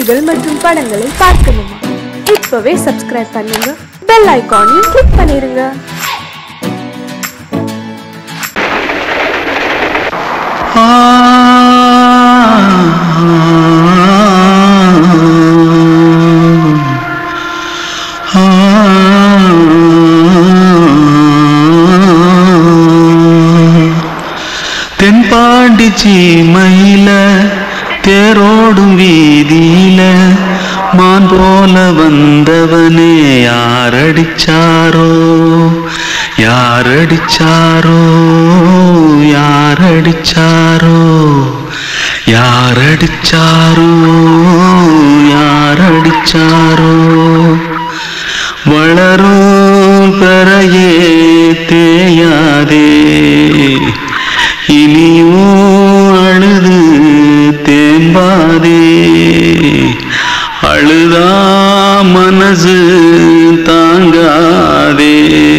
நிகழ்ச்சிகள் மற்றும் படங்களை பார்க்கணுமா இப்பவே சப்ஸ்கிரைப் பண்ணுங்க பெல் ஐகானையும் கிளிக் பண்ணிருங்க தென்பாண்டி சீமையில தேரோடும் வீதியில மான் போல வந்தவனே யாரடிச்சாரோ யாரடிச்சாரோ யாரடிச்சாரோ யாரடிச்சாரோ யாரடிச்சாரோ வளரும் பெறையே தேயாதே இனியும் அழுது தேம்பாதே அழுதா மனசு தாங்காதே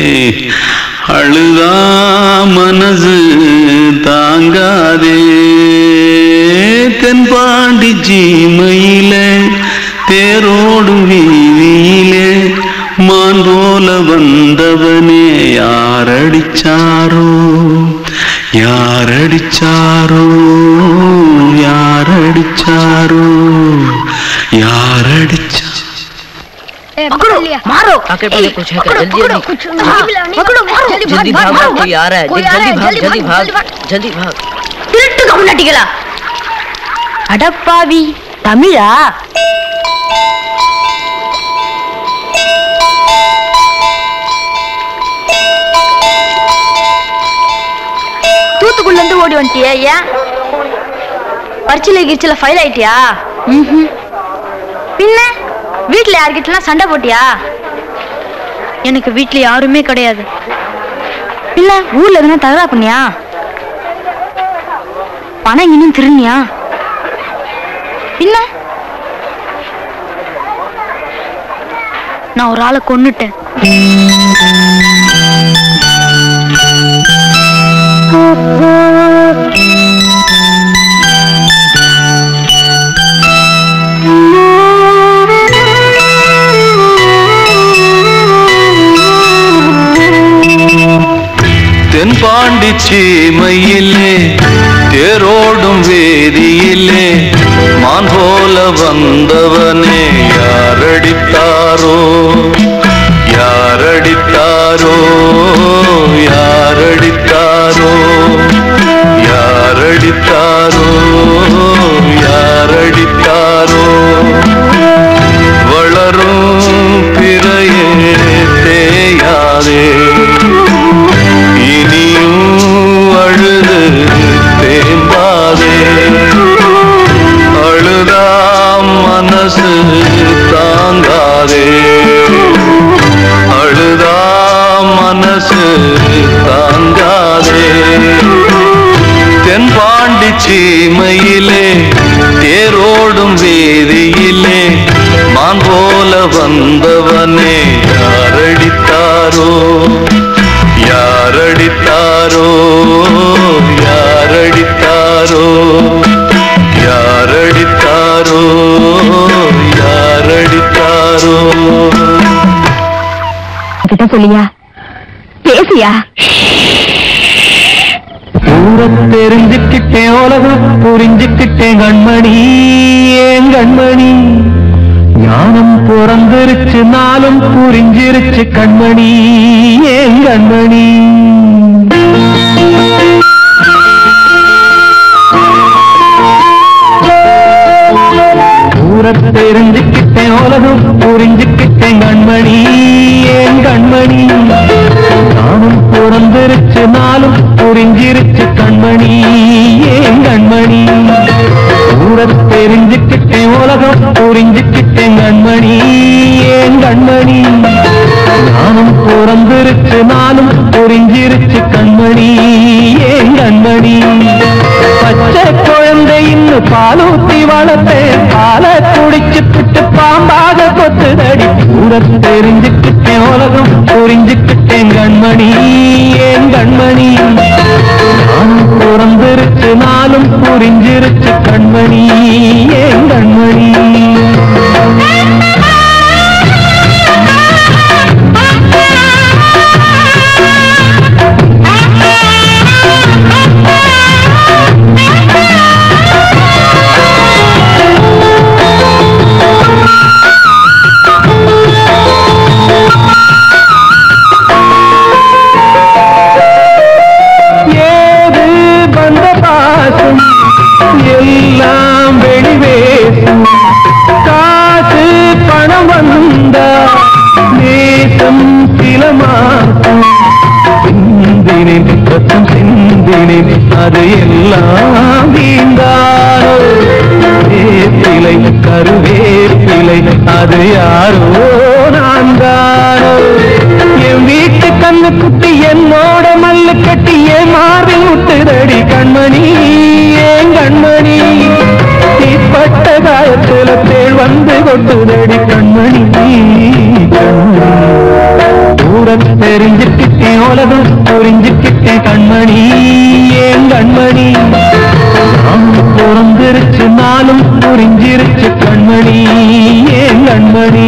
அழுதா மனசு தாங்காதே தென்பாண்டி ஜீமையில தேரோடும் வீதியிலே மான் போல வந்தவனே யாரடிச்சாரோ யாரடிச்சாரோ யாரடிச்சாரோ யாரடிச்சா पकड़ो मारो आके पहले कुछ है क्या? जल्दी पकड़ो जल्दी। कुछ नहीं मिला नहीं पकड़ो मारो जल्दी जल्दी भाग भाग मारो कोई आ रहा है कोई आ रहा जल्दी है भाग जल्दी भाग जल्दी भाग திருட்டு கம்நாட்டிகளா அடப்பாவி தமிழா தூத்துக்குள்ள இருந்து ஓடி வந்துட்டியா ஏன் பரிச்சில கிரிச்சில ஃபைல் ஆயிட்டியா ம்ஹும். பின்ன வீட்ல யார்கிட்டலாம் சண்டை போட்டியா எனக்கு வீட்ல யாருமே கிடையாது பின்ன ஊர்ல எதுனா தகராறு பண்ணியா பணம் இன்னும் திருநியா பின்ன நான் ஒரு ஆளை கொன்னுட்டேன் தென்பாண்டி சீமையிலே தேரோடும் வேதியிலே மான் போல வந்தவனே யாரடித்தாரோ யாரடித்தாரோ யாரடித்தாரோ யாரடித்தாரோ யாரடித்தாரோ வளரும் பிறையே தேயாதே இனியும் அழுது தேம்பாதே அழுதா மனசு தாங்காதே அழுதா மனசு தாங்காதே தென்பாண்டி சீமையிலே தேரோடும் வேதியிலே மான் போல வந்தவனே யாரடித்தாரோ யாரடித்தாரோ யாரடித்தாரோ யாரடித்தாரோ யாரடித்தாரோ கிட்ட சொல்லியா பேசியா ஊர தெரிஞ்சுக்கிட்டேன் உலகம் புரிஞ்சுக்கிட்டேன் கண்மணி ஏன் கண்மணி ஞானம் பிறந்திருச்சு நாளும் புரிஞ்சிருச்சு கண்மணி ஏன் கண்மணி ஊர தெரிஞ்சுக்கிட்டேன் உலகம் புரிஞ்சுக்கிட்டேன் கண்மணி ஏன் கண்மணி நானும் பிறந்திருச்சு நாளும் புரிஞ்சிருச்சு கண்மணி ஏன் கண்மணி ஊர தெரிஞ்சுக்கிட்டேன் உலகம் புரிஞ்சுக்கிட்டேன் கண்மணி ஏன் கண்மணி நானும் பிறந்திருச்சு நாளும் புரிஞ்சிருச்சு கண்மணி ஏன் கண்மணி பச்சை குழந்தை இன்னும் பாலூத்தி வளர்த்தேன் பாலை குடிச்சு புட்டு பாம்பாக கொத்துதடி ஊர தெரிஞ்சுக்கிட்டேன் உலகம் புரிஞ்சுக்கிட்டேன் கண்மணி ஏன் கண்மணி நானும் பிறந்திருச்சு நாளும் புரிஞ்சிருச்சு கண்மணி ஏன் கண்மணி எல்லாம் வீந்தாரோ வேப்பிலை கருவேப்பிலை அது யாரோ நான் தானோ என் வீட்டு கண்ணு குட்டி என்னோட மல்லு கட்டி என் மார்பில் முட்டுதடி கண்மணி ஏன் கண்மணி தீப்பட்ட காயத்துல தேள் வந்து கொட்டுதடி கண்மணி கண்மணி தூரம் தெரிஞ்சுக்கிட்டேன் உலகம் புரிஞ்சுக்கிட்டேன் கண்மணி ஏன் கண்மணி நான் பிறந்திருச்சு நாளும் புரிஞ்சிருச்சு கண்மணி ஏன் கண்மணி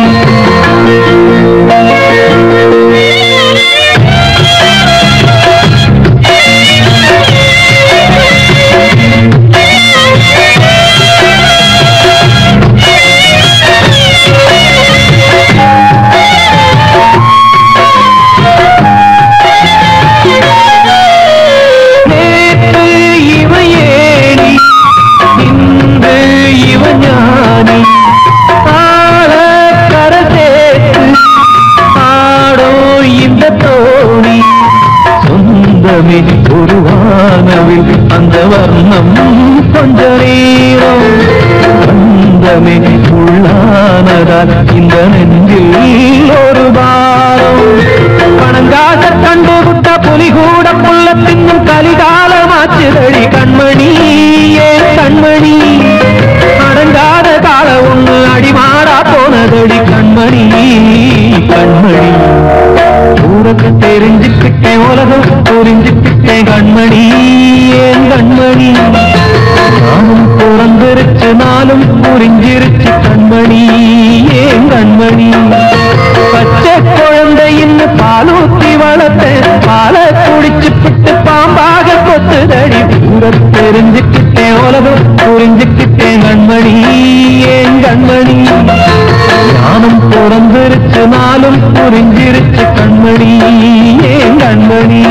நேற்று இவ ஏணி இன்று இவ ஞானி ஆழ கரை சேர்த்து ஆடோ இந்த தோணி சொந்தமே உருவானவில் அந்த வர்ணம் கொஞ்ச நேரம் பந்தமே உள்ளானதால் இந்த நெஞ்சில் ஒரு பாரம் பணங்காக கண்டு விட்ட புலி கூட புள்ள தின்னும் கலிகாலமாச்சுதடி கண்மணி ஏன் கண்மணி அடங்காத கால ஒண்ணு அடிமாடா போனதடி கண்மணி கண்மணி ஊருக்கு தெரிஞ்சுக்கிட்டேன் உலகம் புரிஞ்சுக்கிட்டேன் கண்மணி ஏன் கண்மணி நானும் பிறந்திருச்சு நாளும் புரிஞ்சிருச்சு கண்மணி ஏன் கண்மணி பச்சை குழந்தை இன்னும் பாலூத்தி வளர்த்தேன் பாலை குடிச்சு பிட்டு பாம்பாக கொத்துதடி ஊரை தெரிஞ்சுக்கிட்டேன் உலகம் புரிஞ்சுக்கிட்டேன் கண்மணி ஏன் கண்மணி ஞானம் பிறந்திருச்சு நாளும் புரிஞ்சிருச்சு கண்மணி ஏன் கண்மணி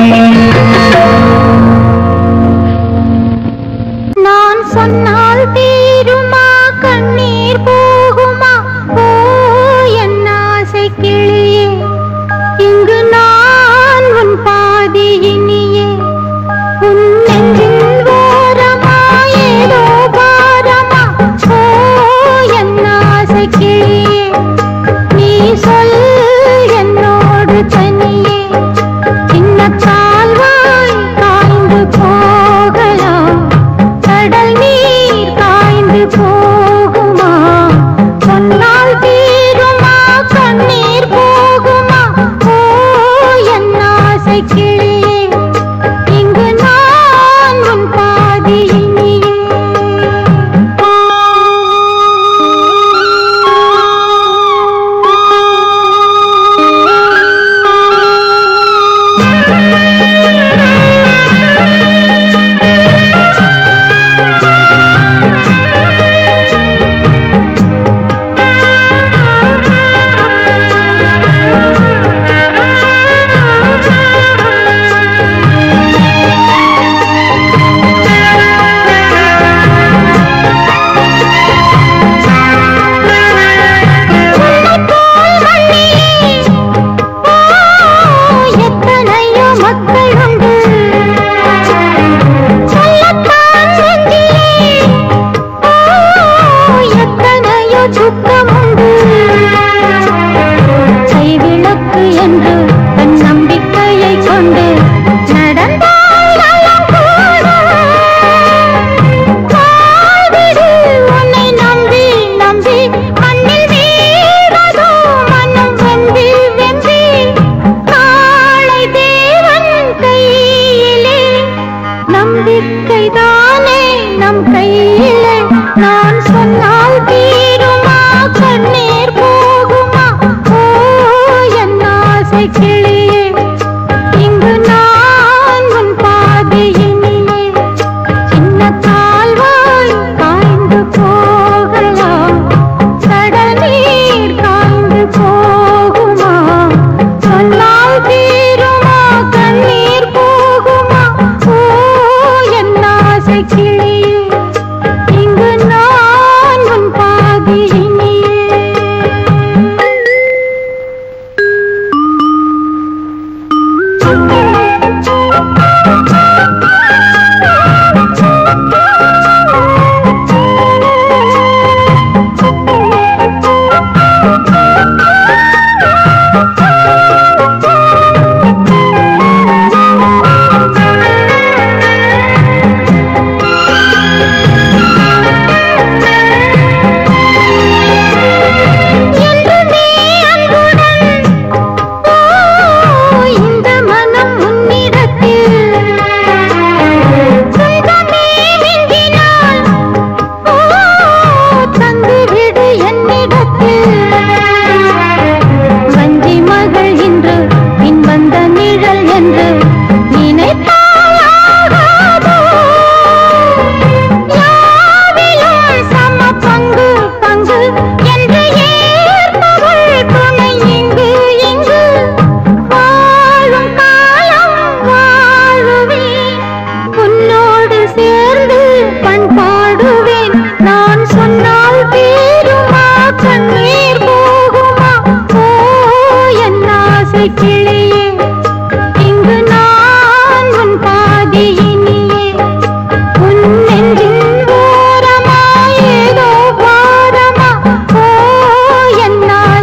நான் சொன்னால் தீருமா கண்ணீர் போகுமா ஓ என் ஆசை கிளியே இங்கு நான் உன் பாதி இனியே உன் நெஞ்சில் ஓரமா ஏதோ பாரமா ஓ என் ஆசை கிளியே நீ சொல் என்னோடு தனியே சின்ன கால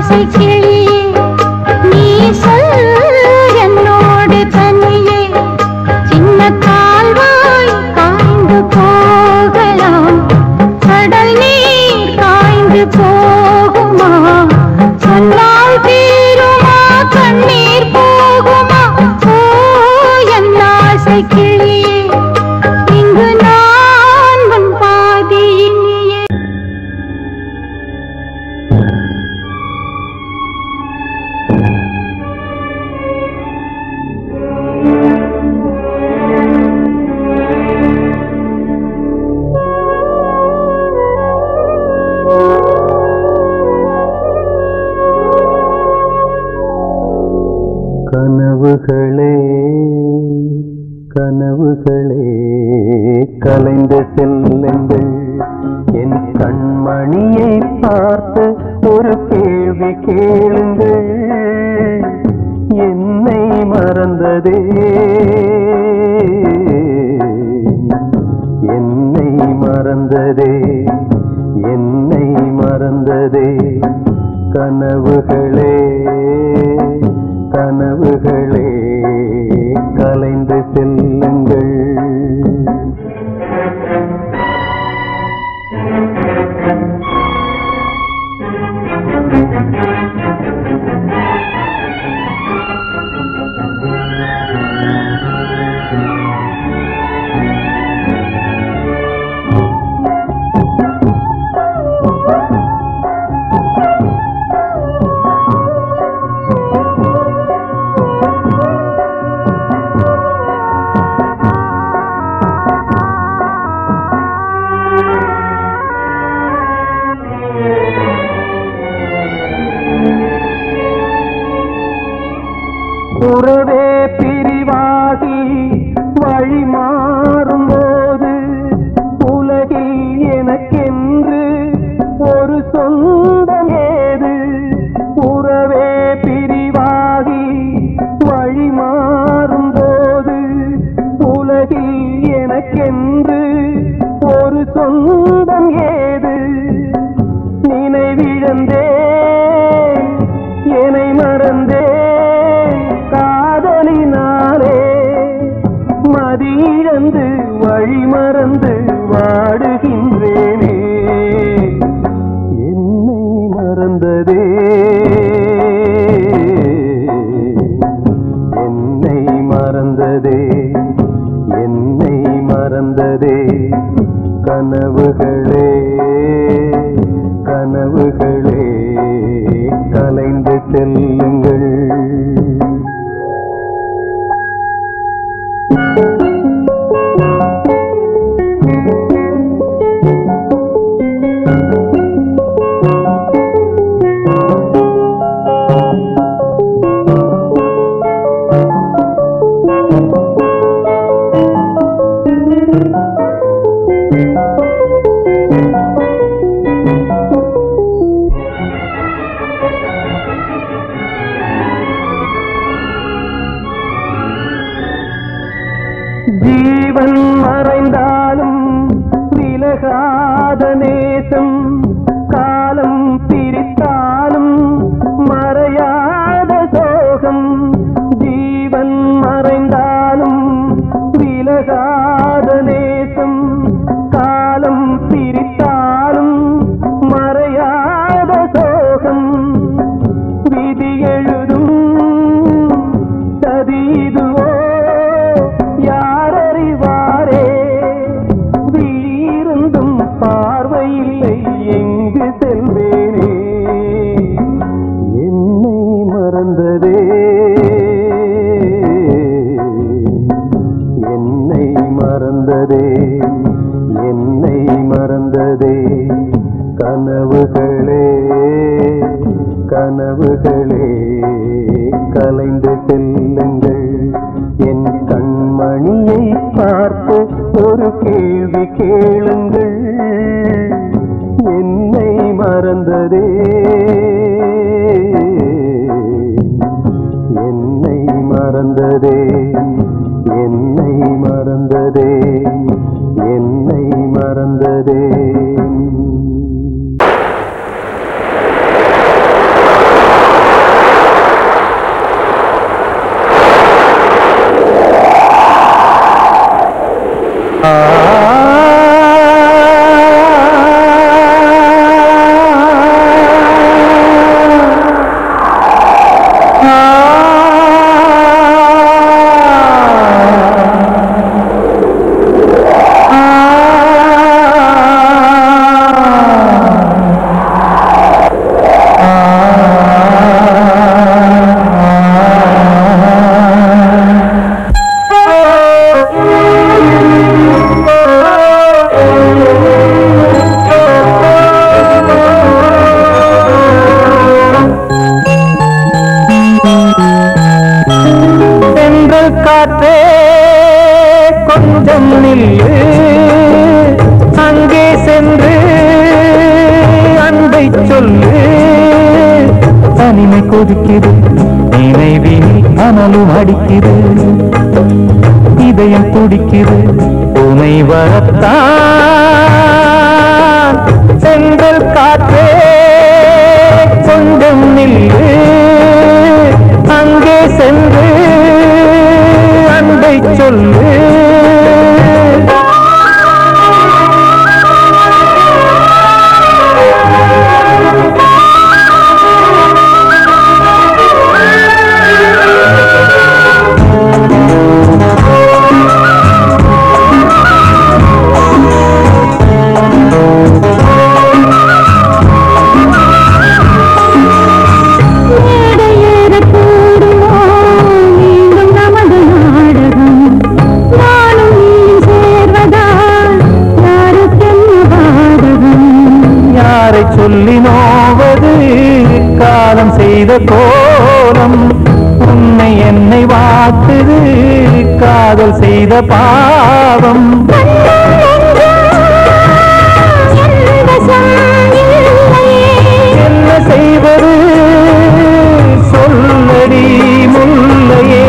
ஆசை கிளியே நீ சொல் என்னோடு தனியே சின்ன கால்வாய் காய்ந்து போகலாம் கடல் நீர் காய்ந்து போகுமா சொன்னால் தீருமா கண்ணீர் போகுமா ஓ என் ஆசை கிளியே இங்கு நான் உன் பாதியினியே கனவுகளே கனவுகளே கலைந்து செல்லுங்கள் என் கண்மணியை பார்த்து ஒரு கேள்வி கேளுங்கள் என்னை மறந்ததே என்னை மறந்ததே என்னை மறந்ததே கனவுகளே கனவுகளே கலைந்து செல்லுங்கள் உறவே பிரிவாகி வழி மாறும்போது உலகில் எனக்கென்று ஒரு சொந்தம் ஏது உறவே பிரிவாகி வழி மாறும்போது உலகில் எனக்கென்று ஒரு சொந்தம் ஏது நினைவிழந்தே என்னை மறந்தே காதலினாலே மதியிழந்து வழி மறந்து வாடுகின்றேனே என்னை மறந்ததே என்னை மறந்ததே என்னை மறந்ததே கனவுகளே கனவுகளே கலைந்து செல்லுங்கள் ஜீவன் மறைந்தாலும் விலகாத நேசம் காலம் பிரித்தாலும் மறையாத சோகம் ஜீவன் மறைந்தாலும் விலகாத நேசம் காலம் பிரித்தாலும் மறையாத சோகம் விதி எழுதும் சதீதுவோ யாரறிவாரே வீருந்தும் பார்வையில்லை எங்கு செல்வேனே என்னை மறந்ததே என்னை மறந்ததே என்னை மறந்ததே கனவுகளே கனவுகளே கலைந்து செல்லுங்கள் என் கண்மணியை பார்த்து ஒரு கேள்வி கேளுங்கள் என்னை மறந்ததே என்னை மறந்ததே என்னை மறந்ததே என்னை மறந்ததே சொல்லு தனிமை கொதிக்குது நினைவினில் அனலும் அடிக்குது இதயம் துடிக்குது துணை வரத்தான் செங்கல் காற்றே கொஞ்சம் நில்லு அங்கே சென்று அன்பை சொல்லு மேடையேற கூடுமோ மீண்டும் நமது நாடகம் நானும் நீயும் சேர்வதால் யாருக்கென்ன பாதகம் யாரை சொல்லி நோவது காலம் செய்த கோலம் உன்னை என்னை வாட்டுது காதல் செய்த பாவம் என்ன செய்வது சொல்லடி முல்லையே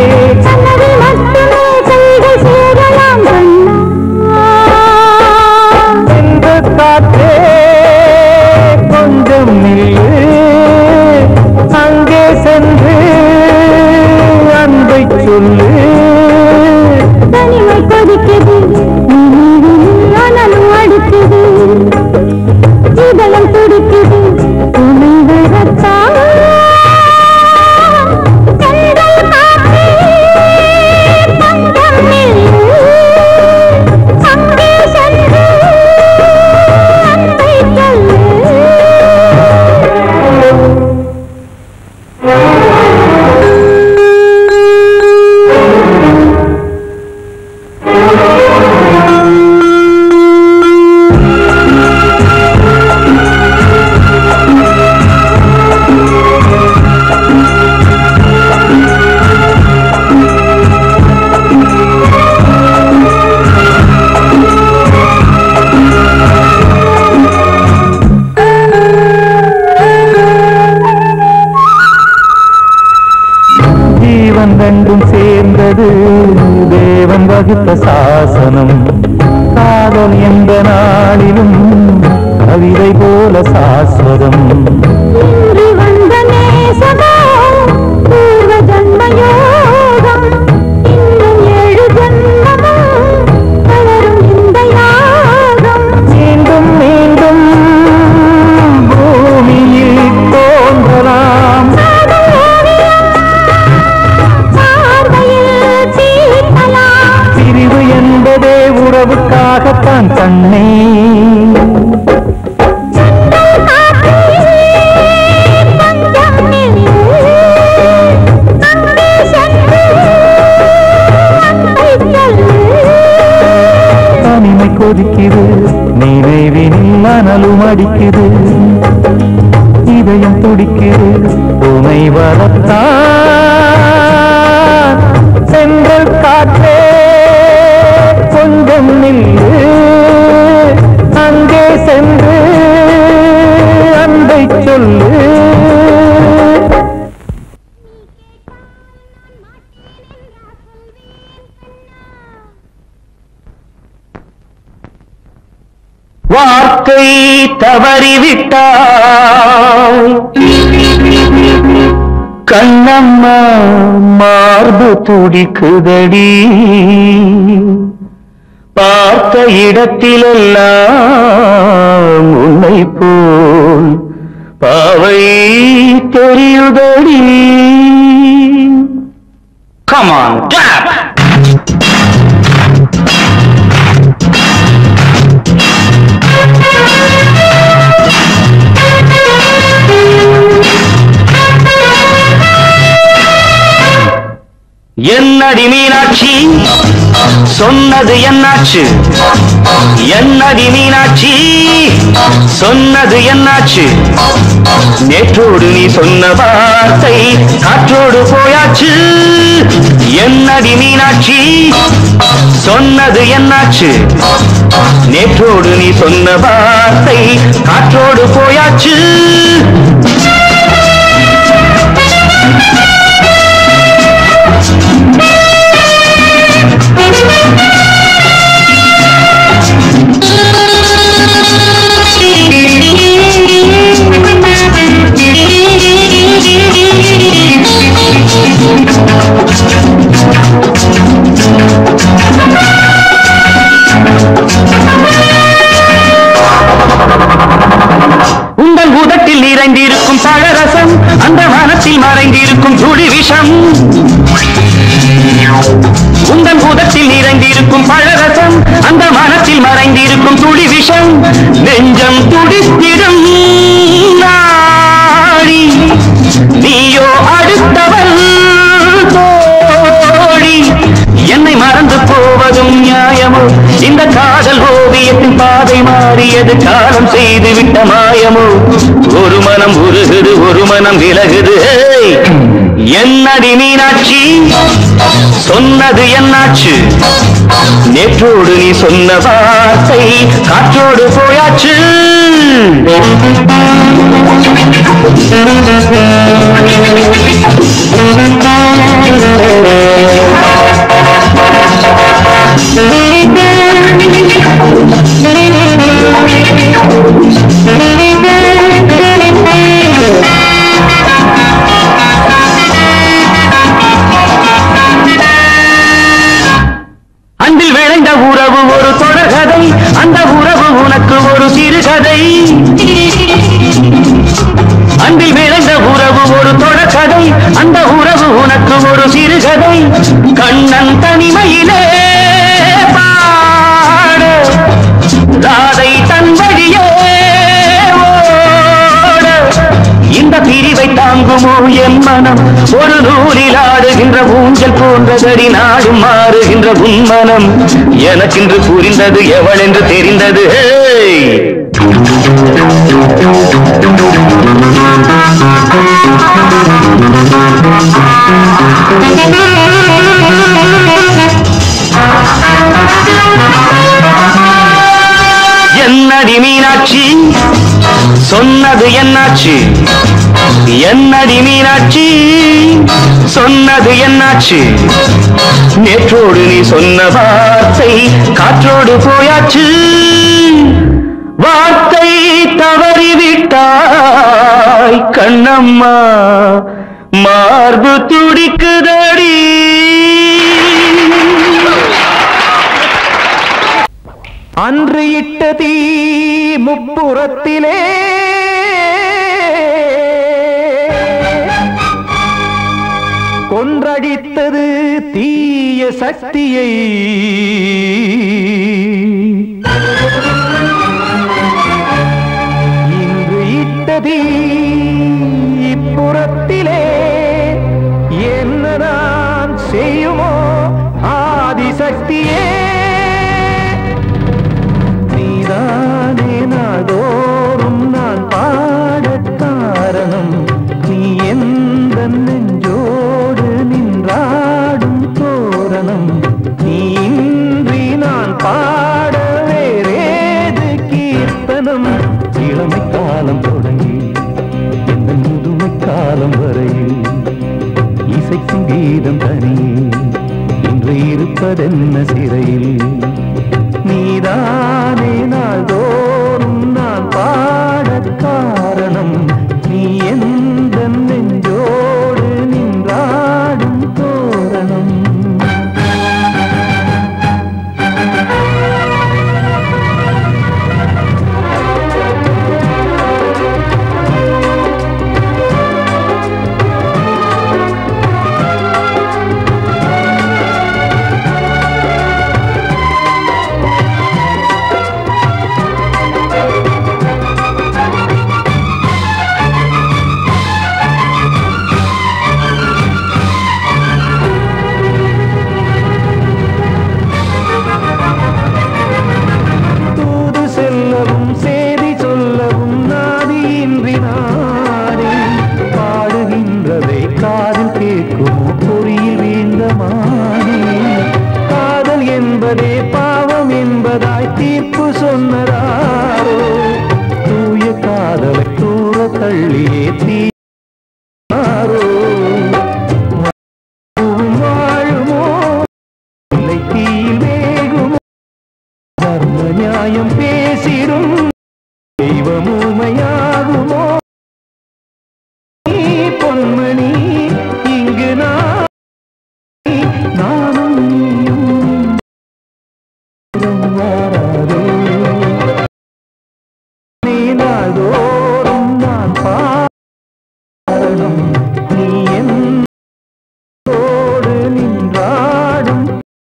என்ற காற்றே கொஞ்சம் நில்லு அங்கே சென்று அன்பை சொல்லு தனிமை கொதிக்குது நினைவில் அனலும் அடிக்குது இதயம் துடிக்குது துணை வரத்தான் கண்கள் காற்றே பஞ்சம் நில்லு அங்கே சென்று அன்பை சொல்லு ஜீவன் ரெண்டும் சேர்ந்தது தேவன் வகுத்த சாசனம் காதல் எந்த நாளிலும் கவிதை போல சாஸ்வதம் இன்று வந்த நேசமோ பூர்வ ஜன்ம யோகம் இன்னும் ஏழு ஜன்மமும் தொடரும் இந்த யாகம் மீண்டும் மீண்டும் பூமியில் தோன்றலாம் காதல் ஓவியம் பார்வையில் தீர்க்கலாம் பிரிவு என்பதே உறவுக்காகத்தான் கண்ணே செங்கல் காற்றே பஞ்சம் நில்லு அங்கே சென்று அன்பை சொல்லு தனிமை கொதிக்குது நினைவினில் அனலும் அடிக்குது இதயம் துடிக்குது துணை வரத்தான் செங்கல் காற்றே கொஞ்சம் நில்லு அங்கே சென்று அன்பை சொல்லு வார்த்தை தவறிவிட்டாய் கண்ணம்மா மார்பு துடிக்குதடி பார்த்த இடத்திலெல்லாம் உன்னை போல் பாவை தெரியுதடி கமான் என்னடி மீனாட்சி சொன்னது என்னாச்சு என்னடி மீனாட்சி சொன்னது என்னாச்சு நேற்றோடு நீ சொன்ன வார்த்தை காற்றோடு போயாச்சு என்னடி மீனாட்சி சொன்னது என்னாச்சு நேற்றோடு நீ சொன்ன வார்த்தை காற்றோடு போயாச்சு உங்கள் உதட்டில் நிறைந்திருக்கும் பழரசம் அந்த மனத்தில் மறைந்திருக்கும் துளி விஷம் உங்கள் உதட்டில் நிறைந்திருக்கும் பழரசம் அந்த மனத்தில் மறைந்திருக்கும் துளி விஷம் நெஞ்சம் துடித்திடும் நாடி நீயோ அடுத்தவள் தோழி என்னை மறந்து போவதும் நியாயமோ இந்த காதல் ஓவியத்தின் பாதை மாறியது காலம் செய்து விட்ட மாயமோ ஒரு மனம் உருகுது ஒரு மனம் விலகுது ஏய்! என்னடி மீனாட்சி சொன்னது என்னாச்சு நேற்றோடு நீ சொன்ன வார்த்தை காற்றோடு போயாச்சு அன்பில் விளைந்த உறவு ஒரு தொடர்கதை அந்த உறவு உனக்கு ஒரு சிறுகதை அன்பில் விளைந்த உறவு ஒரு தொடர்கதை அந்த உறவு உனக்கு ஒரு சிறுகதை கண்ணன் தனிமையிலே பாட ராதை தன் வழியே ஓட இந்த பிரிவை தாங்குமோ என் மனம் ஒரு நூலில் ஆடுகின்ற ஊஞ்சல் போன்றதடி நாடும் மாறுகின்ற உன் மனம் எனக்கென்று புரிந்தது எவள் என்று தெரிந்தது ஹேய்! என்னடி மீனாட்சி சொன்னது என்னாச்சு என்னடி மீனாட்சி சொன்னது என்னாச்சு நேற்றோடு நீ சொன்ன வார்த்தை காற்றோடு போயாச்சு வார்த்தை தவறிவிட்டாய் கண்ணம்மா மார்பு துடிக்குதடி அன்று இட்ட தீ முப்புறத்திலே கொன்றடித்தது தீய சக்தியை இன்று இட்ட தீ இப்புறத்திலே என்ன நான் செய்யுமோ ஆதிசக்தியே நீதானே நாள்தோறும் நான் பாடக் காரணம் நீ எந்த நெஞ்சோடு நின்றாடும் தோரணம் நீ இன்றி நான் பாட வேறேது கீர்த்தனம் இளமை காலம் தொடங்கி எந்த முதுமை காலம் வரையில் இசை சங்கீதம் தனியே இன்று இருப்பதென்ன சிறையில் நீதானே நாள்தோறும் நான் பாடக் காரணம் நீ எந்த நெஞ்சோடு நின்றாடும் தோரணம் தீ மாறோ வாழுமோ இல்லை தீயில் வேகுமோ தர்ம நியாயம் பேசிடும் தெய்வம் ஊமையாகுமோ நீ பொன்மணி இங்கு நான் நானும் நீயும் வாராதோ நீ நாள்தோறும் நான் பாடணும் நீ என்னோடு நின்றாடும்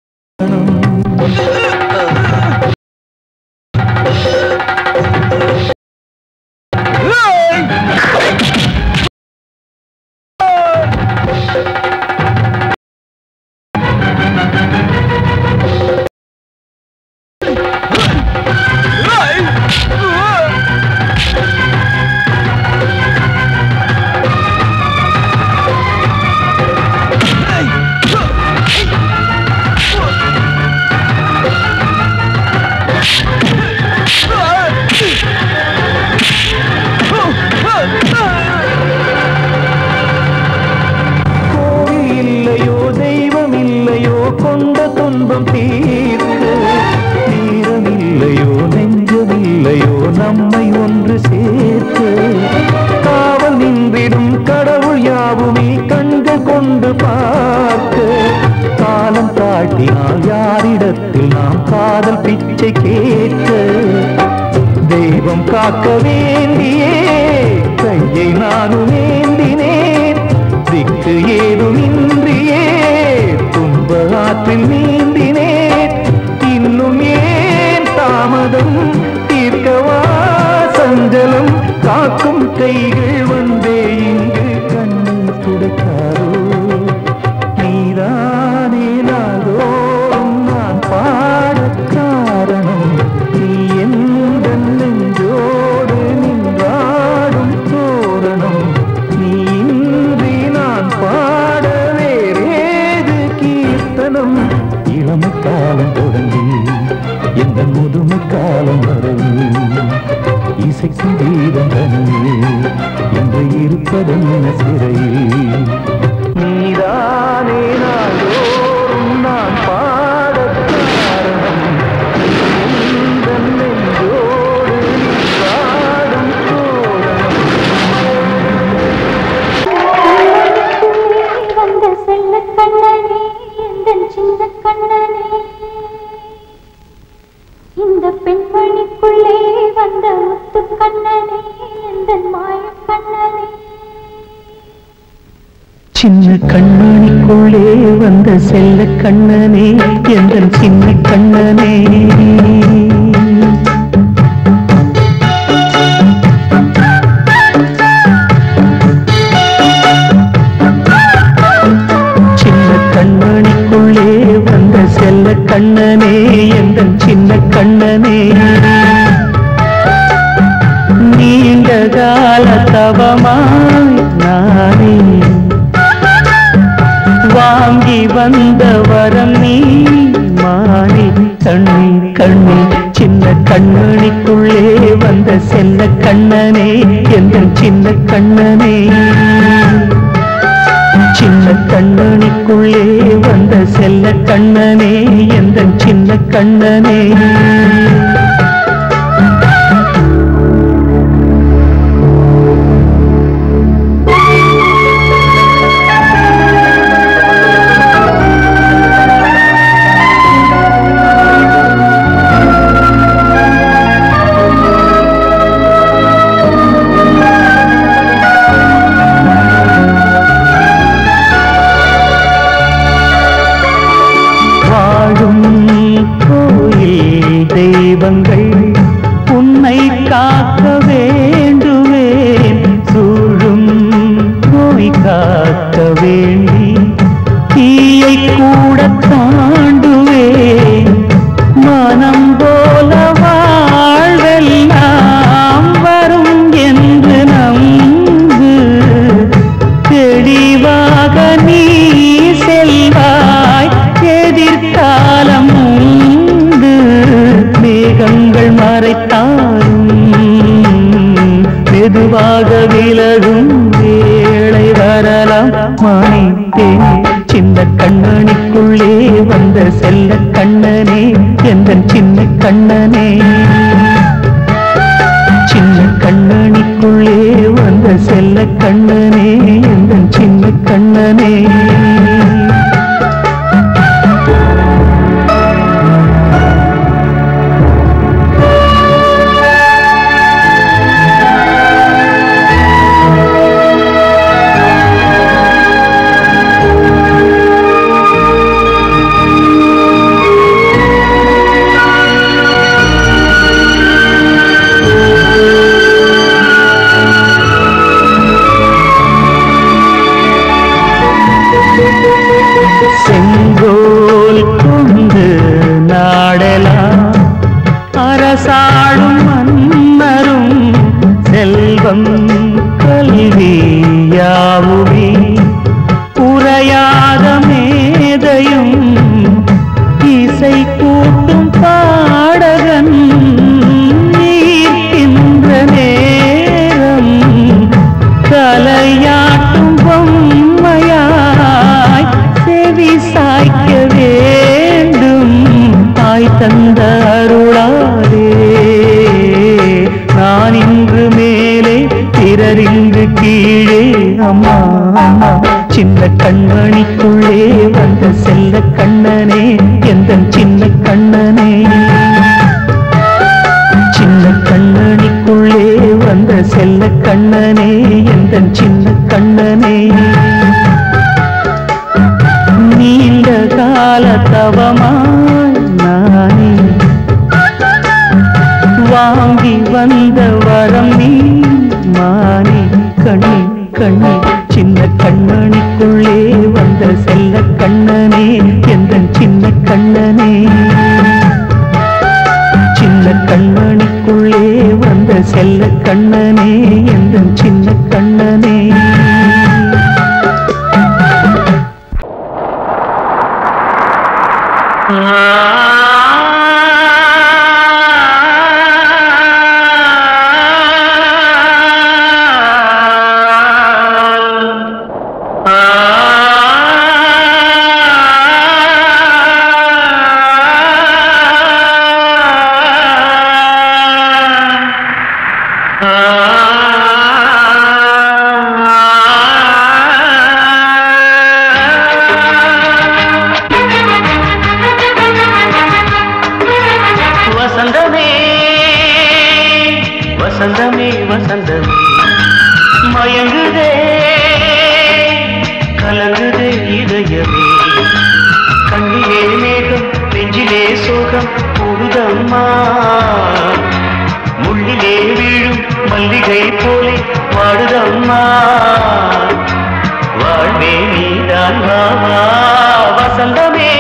கோவில் இல்லையோ தெய்வம் இல்லையோ கொண்ட துன்பம் தீர்க்க தீரம் இல்லையோ நெஞ்சம் இல்லையோ நம்மை ஒன்று சேர்த்து காவல் நின்றிடும் கடவுள் யாவுமே கண்கள் கொண்டு பார்க்க காலம் தாட்டினால் யாரிடத்தில் நாம் காதல் பிச்சை கேட்க தெய்வம் காக்க வேண்டியே கையை நானும் ஏந்தினேன் திக்கு ஏதுமின்றியே துன்ப ஆற்றில் நீந்தினேன் இன்னும் ஏன் தாமதம் தீர்க்கவா சஞ்சலம் காக்கும் கைகள் வந்தே இங்கு கண்ணீர் துடைக்காரோ நீதானே நாள்தோறும் நான் பாடக் காரணம் நீ எந்த நெஞ்சோடு நின்றாடும் தோரணம் நீ இன்றி நான் பாட வேறேது கீர்த்தனம் இளமை காலம் தொடங்கி எந்த முதுமை காலம் வரையில் இசை சங்கீதம் தனியே என்று இருப்பதென்ன சிறையில் நீதானே நாள்தோறும் நான் பாடக் காரணம் உந்தன் நெஞ்சோடு நின்றாடும் தோரணம் வந்த செல்ல கண்ணனே எந்தன் சின்ன கண்ணனே இந்த பெண்மணிக்குள்ளே வந்த முத்து கண்ணனே எந்தன் மாய கண்ணனே சின்ன கண்ணனுக்குள்ளே வந்த செல்ல கண்ணனே எந்த சின்ன கண்ணனே சின்ன கண்ணனுக்குள்ளே வந்த செல்ல கண்ணனே எந்த சின்ன கண்ணனே நீண்ட கால தவமாய் நானே வாங்கி வந்த வரம் நீ மாறி கண்ணீர் கண்ணீர் சின்ன கண்ணனிக்குள்ளே வந்த செல்ல கண்ணனே எந்த சின்ன கண்ணனே சின்ன கண்ணனிக்குள்ளே வந்த செல்ல கண்ணனே எந்த சின்ன கண்ணனே வாழும் கோயில் தெய்வம் மலரும் வேளை வரலாம் மானே தேனே சின்ன கண்ணனுக்குள்ளே வந்த செல்ல கண்ணனே எந்த சின்ன கண்ணனே சின்ன கண்ணனிக்குள்ளே வந்த செல்ல கண்ணனே எந்த சின்ன கண்ணனே செங்கோல் கொண்டு நாடலாம் அரசாளும் மன்னரும் செல்வம் கல்வி யாவுமே உரையாத மேதையும் இசை கூட்டும் பாடகன் ஈர்க்கின்ற நேரம் தலையாட்டும் பொம்மையாய் செவி சாய்க்க வேண்டும் தாய் தந்த அருளாதே நான் இன்று மேலே பிறர் இன்று கீழே அம்மா அம்மா சின்ன கண்மணிக்குள்ளே வந்த செல்ல கண்ணனே எந்த சின்ன கண்ணனே சின்ன கண்ணனிக்குள்ளே வந்த செல்ல கண்ணனே எந்த சின்ன கண்ணனே நீண்ட கால தவமாய் நானே வாங்கி வந்த வரம் நீ மானே கண்ணி கண்ணி சின்ன கண்ணனிக்குள்ளே வந்த செல்ல கண்ணனே எந்த சின்ன கண்ணனே சின்ன கண்ணனிக்குள்ளே வந்த செல்ல கண்ணனே எந்த சின்ன கண்ணனே வசந்தமே வசந்தமே வசந்தமே மயங்குதே கலங்குதே இதயமே கண்ணிலே மேகம் நெஞ்சிலே சோகம் போடுதம்மா முள்ளிலே வீழும் மல்லிகை போலே வாடுதம்மா வாழ்வே நீதான் வா வா. வசந்தமே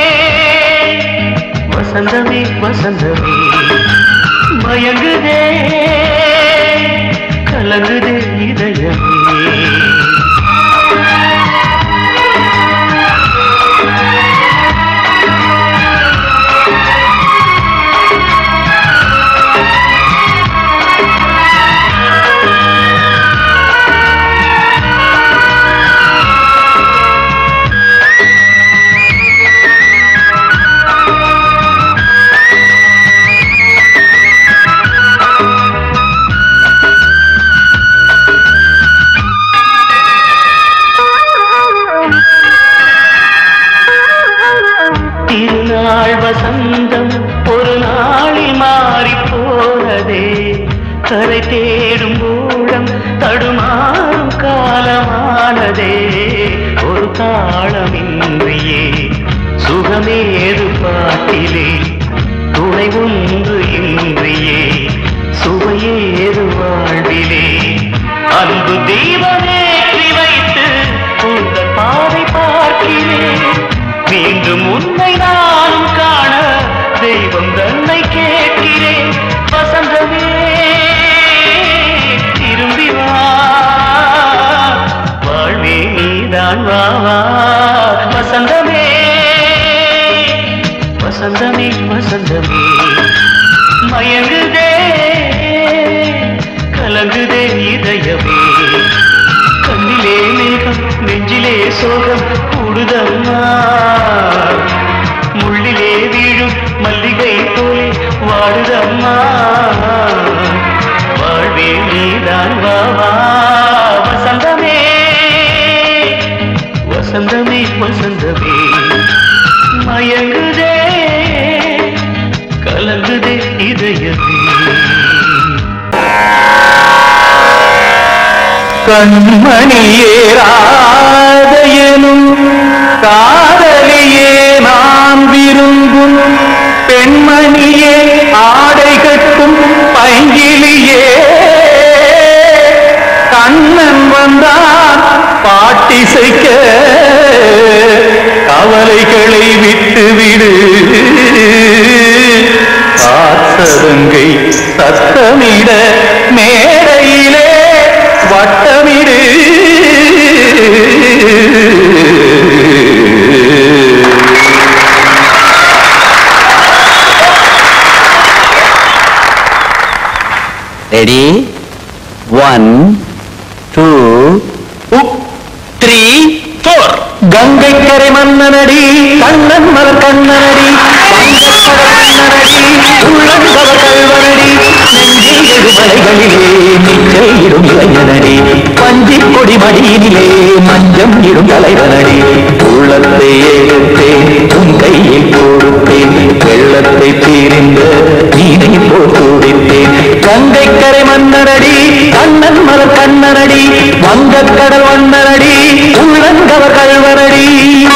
வசந்தமே வசந்தமே மயங்குதே கலங்குதே இதயமே திருநாள் வசந்தம் ஒரு நாளில் மாறி போனதே கரை தேடும் ஊழம் தடுமாறும் காலமானதே ஒரு தாளமின்றியே சுகமேது பாட்டிலே துணை ஒன்று இன்றியே சுவையேது வாழ்விலே அன்பு தீபமேற்றி வைத்து உங்கள் பாதை பார்க்கிறேன் மீண்டும் உன்னை நானும் காண தெய்வம் தன்னை கேட்கிறேன் வசந்தமே திரும்பி வா வாழ்வே நீ கண்மணியேராதையனும் காதலியே நான் விரும்பும் பெண்மணியே ஆடை கட்டும் பைங்கிலியே கண்ணன் வந்தான் பாட்டிசைக்க கவலைகளை விட்டு விடு காத்ததங்கை சத்தமிட மேடையிலே வட்டமிடு ready one two three four Ganga கரை மன்னனடி கண்ணன் மலர் கண்ணனடி கண்ணனடி உள்ளங்கவர் கல்வனடி நெஞ்சில் எழுமலைகளிலே நிச்சல் இடும் இளைஞனடி பஞ்சி கொடி மடியினிலே மஞ்சம் இடும் தலைவனடி உள்ளத்தை எடுத்தேன் உன் கையில் கொடுத்தேன் வெள்ளத்தை தீரிந்த நீனை போல் துடித்தேன் கங்கை கரை மன்னனடி கண்ணன் மலர் கண்ணனடி வங்கக் கடல் வண்ணனடி உள்ளங்கவர் கல்வனடி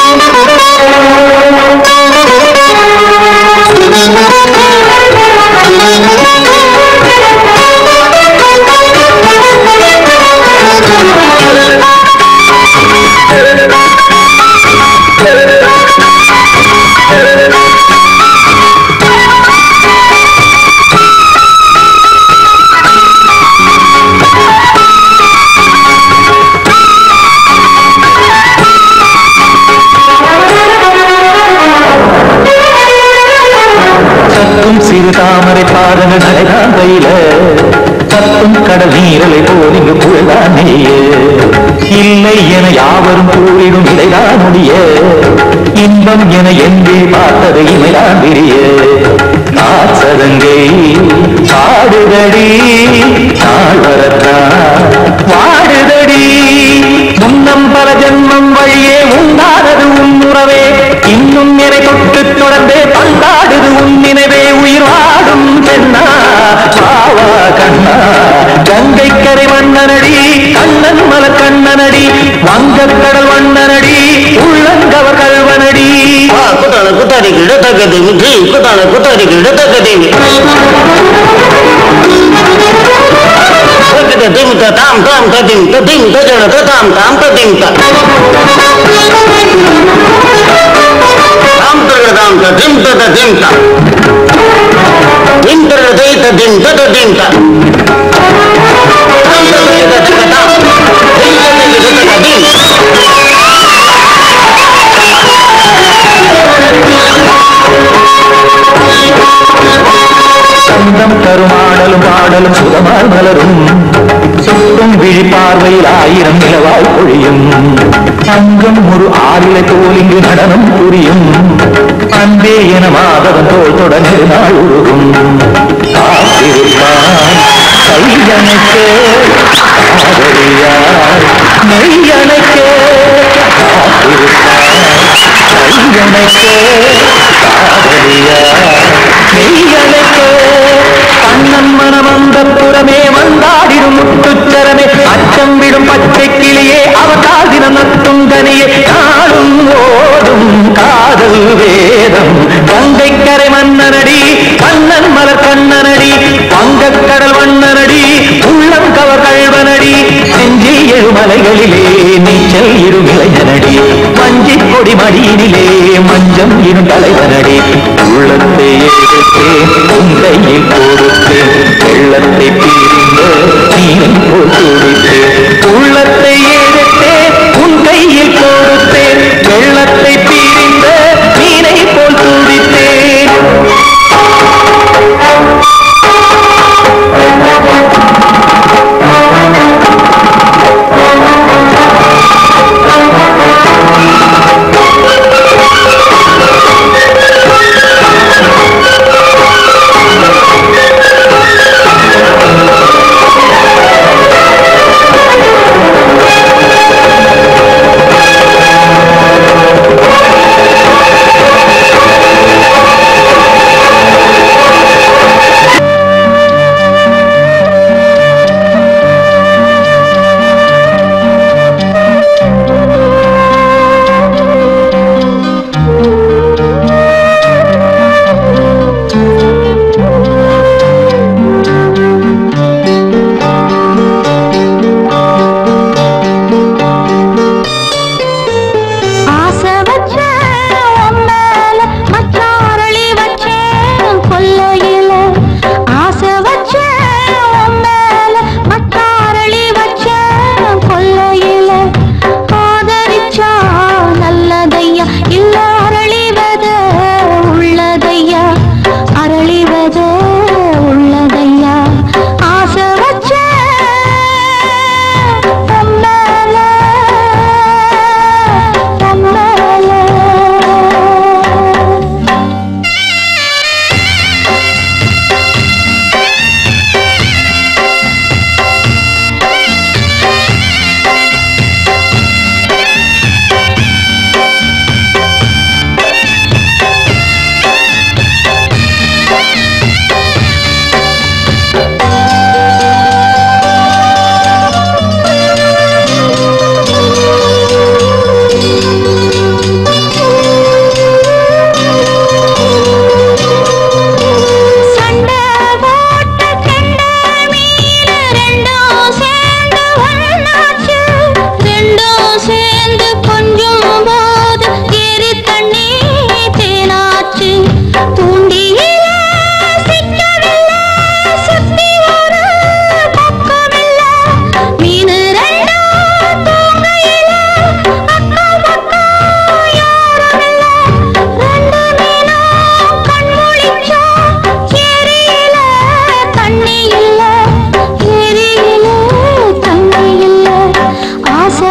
சத்தும் சிறு தாமரை பாதங்கள் நடைதான் கையில சத்தும் கடல் நீரலை போல் இங்கு புகழ்தான் நீய இல்லை என யாவரும் கூறிடும் இடைதான் முடிய இன்பம் என எங்கே பார்த்தது இமைதான் விரிய காசதங்கை பாடுதடி நாள் வரத்தான் வாடுதடி முன்னம் பல ஜென்மம் வழியே உண்டானது உன் உறவே இன்னும் என்னை தொட்டு தொடர்ந்தே பந்தாடுது உன் நினைவே உயிர் வாடும் பெண்ணா பாவா கண்ணா கங்கை கரை மன்னனடி கண்ணன் மல கண்ணனடி வங்கக் கடல் வண்ணனடி உள்ளங்கவர் கல்வனடி குத்தான குத்தாடி கிட்ட தக்கதேவி ஜி குத்தான குத்தாடி கிட்ட தக்கதேவி ததிம் தாம் தாம் ததிம் ததிம் தஜன தாம் தாம் ததிம் தாம் தகதாம் ததிம் ததிம் தாம் இந்திர தை ததிம் ததிம் தாம் தாம் ததிம் ததிம் ததிம் சந்தம் தருமாடலும் பாடலும் சுகமால் மலரும் சுற்றும் விழி பார்வையில் ஆயிரம் நிலவாய் பொழியும் அங்கம் ஒரு ஆறிலை தோல் இங்கு நடனம் புரியும் அன்பே என மாதவன் தோல் தொடர்ந்து நாள் உருகும் காத்திருப்பான் கையணைக்க காதலியார் மெய்யணைக்க காத்திருப்பான் கையணைக்க காதலியார் மெய்யணைக்க கண்ணன் மனம் அந்த புறமே வந்தாடிடும் முத்துச்சரமே அச்சம் விடும் பச்சை கிளியே அவதால் தினம் நத்தும் தனியே நாளும் ஓடும் காதல் வேதம் கங்கை கரை மன்னனடி கண்ணன் மலர் கண்ணனடி வங்கக் கடல் வண்ணனடி உள்ளம் கவர் கழ்வனடி செஞ்சி எழுமலைகளிலே நீச்சல் இரும் இளைஞனடி மஞ்சி கொடி மடியினிலே மஞ்சம் இரும் தலைவனடி உள்ளத்தை எடுத்தேன் உன் கையில் கொடுத்தேன் வெள்ளத்தை பிரிந்த நீரை போல் துடித்தேன் உள்ளத்தை எடுத்தேன் உன் கையில் கொடுத்தேன் வெள்ளத்தை பிரிந்த நீரை போல் துடித்தேன் Thank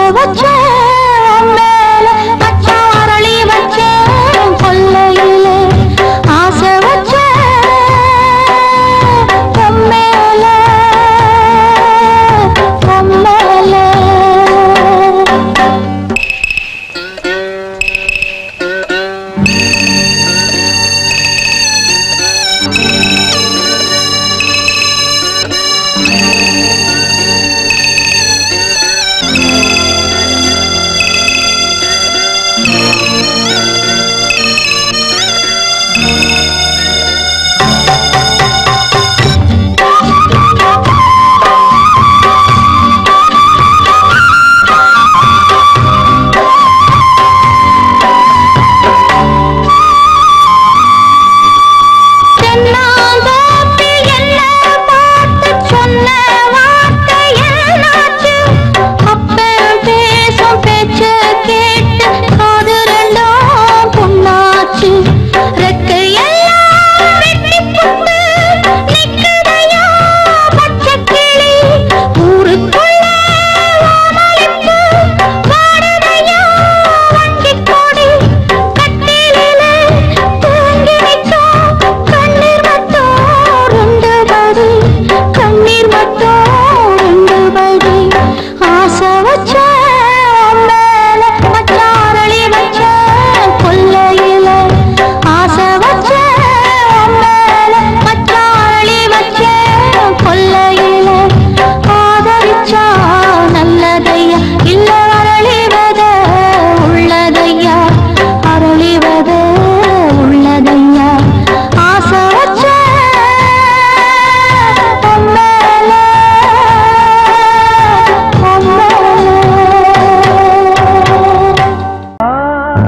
வச்ச மேல மச்சான் அரளி வச்ச கொல்லையிலே ஆசை வச்ச பொம்மேல பொம்மேல தென்னாந்தோப்பில் என்ன பார்த்து சொன்ன வார்த்தை என்னாச்சு? அப்பன் பேசும் பேச்ச கேட்டு காது ரெண்டும் புண்ணாச்சு. ரெக்கையெல்லாம் வெட்டிப் புட்டு நிக்குதையா பச்சைக் கிளி. ஊருக்குள்ள ஓமளிப்பு வாடுதையா வண்டிக் கொடி. கட்டிலிலே தூங்கி நிற்கும் கண்ணீர் மட்டும் ரெண்டு படி கண்ணீர் மட்டும் ரெண்டு படி ஆசை வச்ச மேல மச்சாரளி வச்ச கொல்லையில ஆசை வச்ச மேல மச்சாரளி வச்ச கொல்லையில ஆதரிச்சா நல்லதையா இல்ல அரளிவத உள்ளதையா அரளிவத உள்ளதையா ஆசை வச்ச பொம்மேல பொம்மேல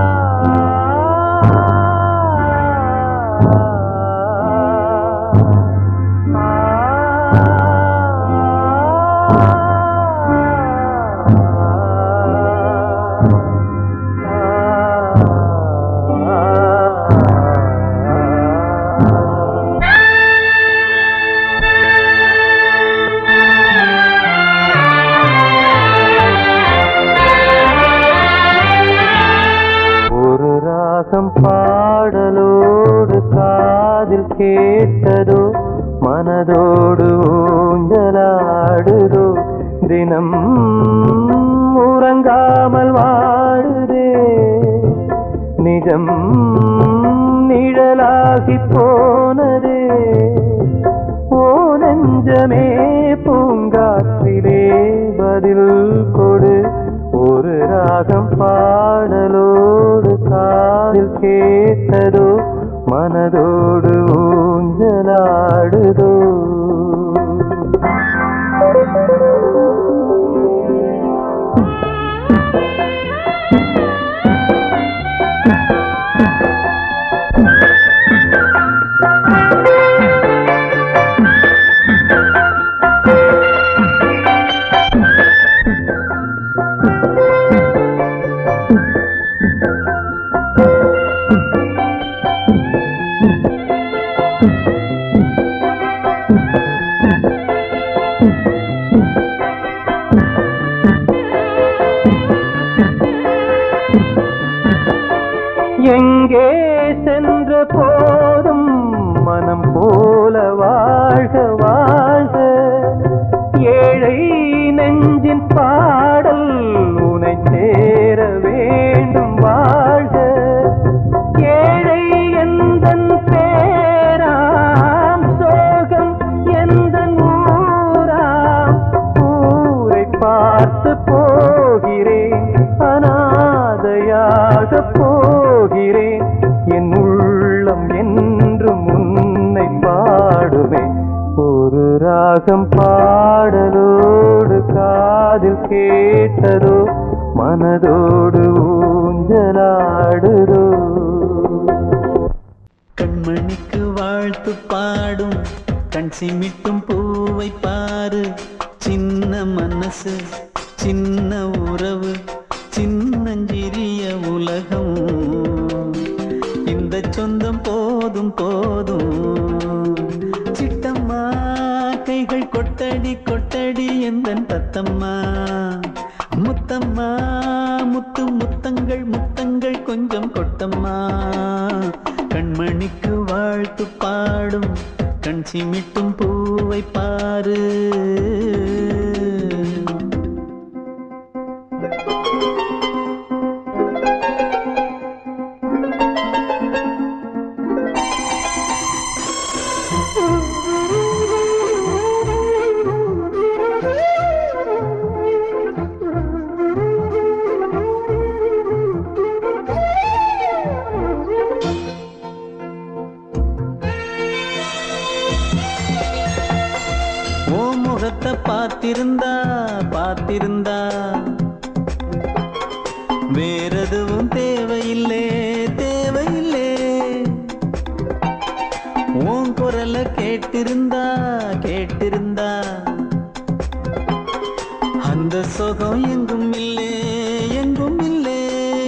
ஒரு ராகம் பாடலோடு காதில் கேட்டதோ மனதோடு ஊஞ்சலாடுதோ தினம் உறங்காமல் வாடுதே நிஜம் நிழலாகி போனதே ஓ நெஞ்சமே பூங்காற்றிலே பதில் கொடு ஒரு ராகம் பாடலோடு காதில் கேட்டதோ மனதோடு ஊஞ்சலாடுதோ எங்கே சென்ற போதும் மனம் போல வாழ்க வாழ்க ஏழை நெஞ்சின் பாடல் உனை சேர வேண்டும் வாழ்க ஏழை எந்தன் பேராம் சோகம் எந்தன் ஊராம் ஊரை பார்த்து போகிறேன் அனாதையாக போகிறேன் என் உள்ளம் என்றும் உன்னை பாடுமே ஒரு ராகம் பாடலோடு காதில் கேட்டதோ மனதோடு ஊஞ்சலாடுதோ கண்மணிக்கு வாழ்த்து பாடும் கண் சிமிட்டும் பூவை பாரு சின்ன மனசு சின்ன உறவு சின்னஞ்சிறிய உலகம் இந்த சொந்தம் போதும் போதும் சிட்டம்மா கைகள் கொட்டடி கொட்டடி எந்தன் தத்தம்மா முத்த முத்தம்மா முத்து முத்தங்கள் முத்தங்கள் கொஞ்சம் கொட்டம்மா கண்மணிக்கு வாழ்த்து பாடும் கண் சிமிட்டும் பூவை பாரு ஓ முகத்தை பார்த்திருந்தா பார்த்திருந்தா வேறெதுவும் தேவையில்லே தேவையில்லே உன் குரலை கேட்டிருந்தா கேட்டிருந்தா அந்த சுகம் எங்கும் இல்லே எங்கும் இல்லே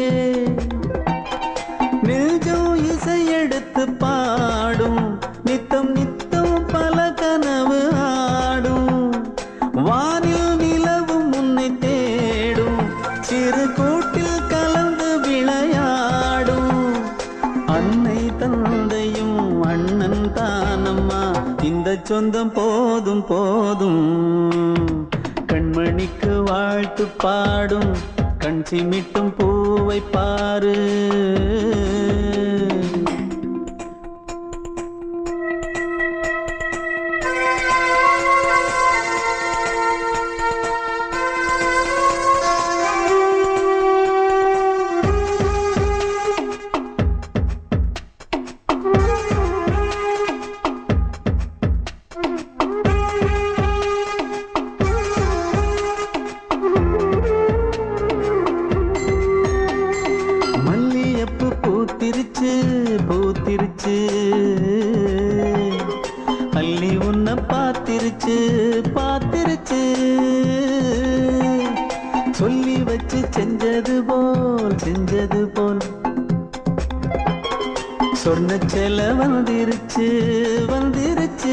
நெஞ்சம் இசை எடுத்து பாடும் நித்தம் நித்தம் பல கனவு ஆடும் வானில் நிலவும் உன்னை தேடும் சிறு கூட்டில் கலந்து விளையாடும் அன்னை தந்தையும் அண்ணன் தானம்மா இந்த சொந்தம் போதும் போதும் கண்மணிக்கு வாழ்த்து பாடும் கண் சிமிட்டும் பூவை பாரு மல்லியப்பு பூத்திருச்சு பூத்திருச்சு அள்ளி உன்னை பார்த்திருச்சு பார்த்திருச்சு சொல்லி வச்சு செஞ்சது போல் செஞ்சது போல் சொன்ன செல வந்திருச்சு வந்திருச்சு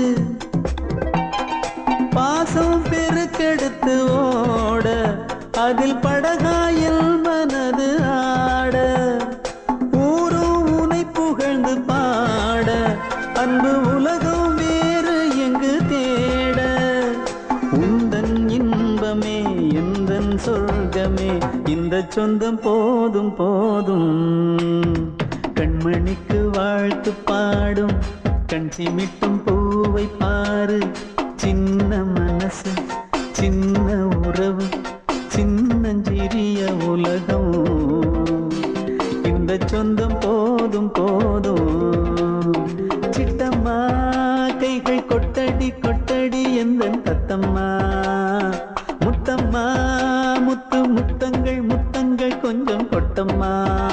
பாசம் பெருக்கெடுத்து ஓட அதில் படகாயில் மனது ஆட ஊரும் உனை புகழ்ந்து பாட அன்பு உலகம் வேறு எங்கு தேட உந்தன் இன்பமே எந்தன் சொர்க்கமே இந்த சொந்தம் போதும் போதும் கண்மணிக்கு வாழ்த்து பாடும் கண் சிமிட்டும் பூவை பாரு சின்ன மனசு சின்ன உறவு சின்னஞ்சிறிய உலகம் இந்த சொந்தம் போதும் போதும் சிட்டம்மா கைகள் கொட்டடி கொட்டடி எந்த தத்தம்மா முத்தம்மா முத்து முத்தங்கள் முத்தங்கள் கொஞ்சம் கொட்டம்மா